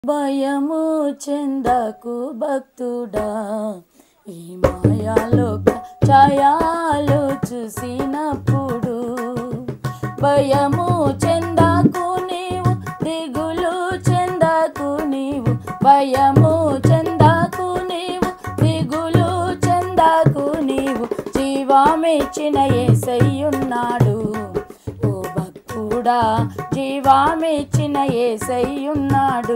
భయము చెందకు భక్తుడా ఈ మాయాలోక ఛాయాలు చూసినప్పుడు భయము చెందకు నీవు దిగులు చెందకు నీవు భయము చెందకు నీవు దిగులు చెందకు నీవు జీవమిచ్చిన ఏసయ్యున్నాడు ఓ భక్తుడా జీవామిచ్చిన ఏసయ్యున్నాడు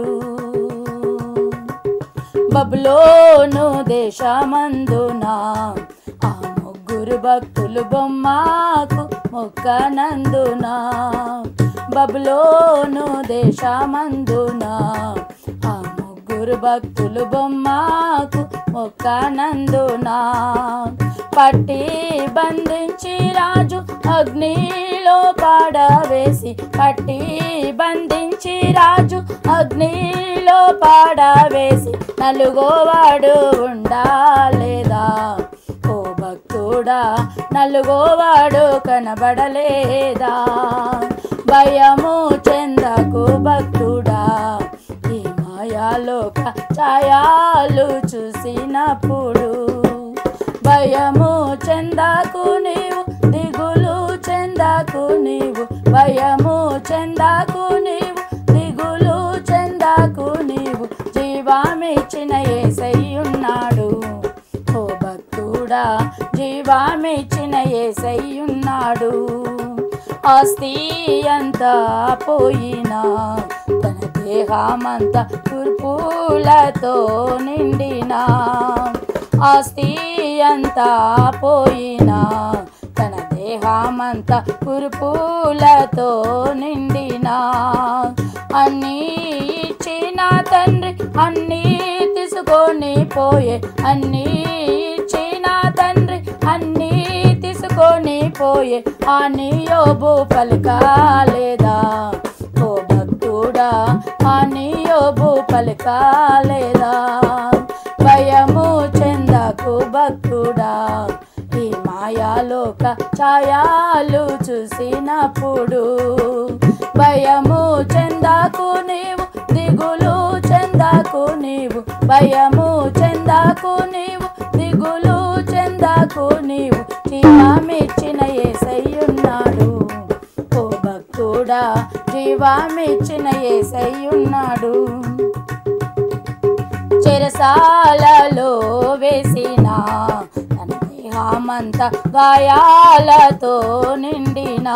బబులోను దేశమందున ఆ ముగ్గురు భక్తులు బొమ్మకు మొక్కనందున బబులోను దేశమందున ఆ ముగ్గురు భక్తులు బొమ్మకు మొక్కనందున పట్టి బంధించి రాజు అగ్నిలో పాడవేసి పట్టి బంధించి రాజు అగ్నిలో పాడవేసి నలుగోవాడు ఉండాలేదా ఓ భక్తుడా నలుగోవాడు కనబడలేదా భయము చెందకు భక్తుడా ఈ మాయాలోక ఛాయాలు చూసినప్పుడు భయము చెందాకు నీవు దిగులు చెందాకు నీవు భయము చెందాకు నీవు దిగులు చెందాకు నీవు జీవామిచ్చిన ఏసయ్యున్నాడు ఓ భక్తుడా జీవామిచ్చిన ఏసయ్యున్నాడు ఆస్తి అంతా పోయినా తన దేహమంతా తుర్పులతో నిండినా ఆస్తి అంతా పోయినా తన దేహమంతా కురుపులతో నిండినా అన్నీ ఇచ్చిన తండ్రి అన్నీ తీసుకొని పోయే అన్నీ ఇచ్చిన తండ్రి అన్నీ తీసుకొని పోయే అని యోబు పలకాలేదా ఓ భక్తుడా అని యోబు పలకాలేదా భయము చెందకు భక్తుడా ఈ మాయాలోక ఛాయాలు చూసినప్పుడు భయము చెందాకు నీవు దిగులు చెందాకు నీవు భయము చెందాకు నీవు దిగులు చెందాకు నీవు జీవామిచ్చిన ఏసయ్యున్నాడు ఓ భక్తుడా జీవామిచ్చిన ఏసయ్యున్నాడు చెరసాలలో వేసిన తన దేహమంత గాయాలతో నిండిన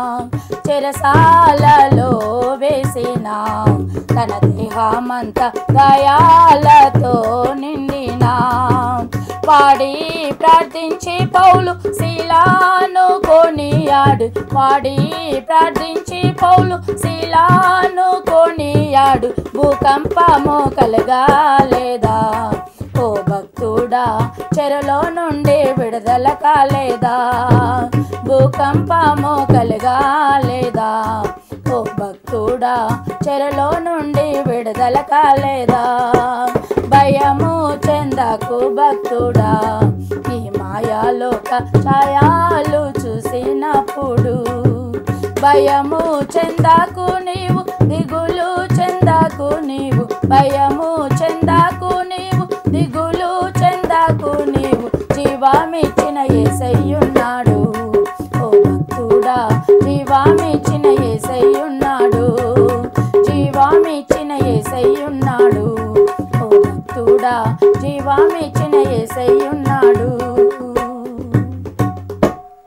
చెరసాలలో వేసిన తన దేహమంత గాయాలతో నిండిన వాడి ప్రార్థించి పౌలు శీలాను కొనియాడు వాడి ప్రార్థించి పౌలు శీలాను కొనియాడు భూకంపము కలగాలేదా ఓ భక్తుడా చెరలో నుండి విడుదల కాలేదా భూకంపము కలగాలేదా ఓ భక్తుడా చెరలో నుండి విడుదల కాలేదా భయము చెందకు భక్తుడా ఈ మాయాలోక ఛాయాలు చూసినప్పుడు భయము చెందాకు నీవు దిగులు చెందాకు నీవు భయము చెందాకు నీవు దిగులు చెందాకు నీవు జీవామిచ్చిన ఏసయ్యున్నాడు ఓ భక్తుడా జీవామిచ్చిన ఏసయ్యున్నాడు జీవామిచ్చిన ఏసయ్యున్నాడు ఓ భక్తుడా జీవామిచ్చిన ఏసయ్యున్నాడు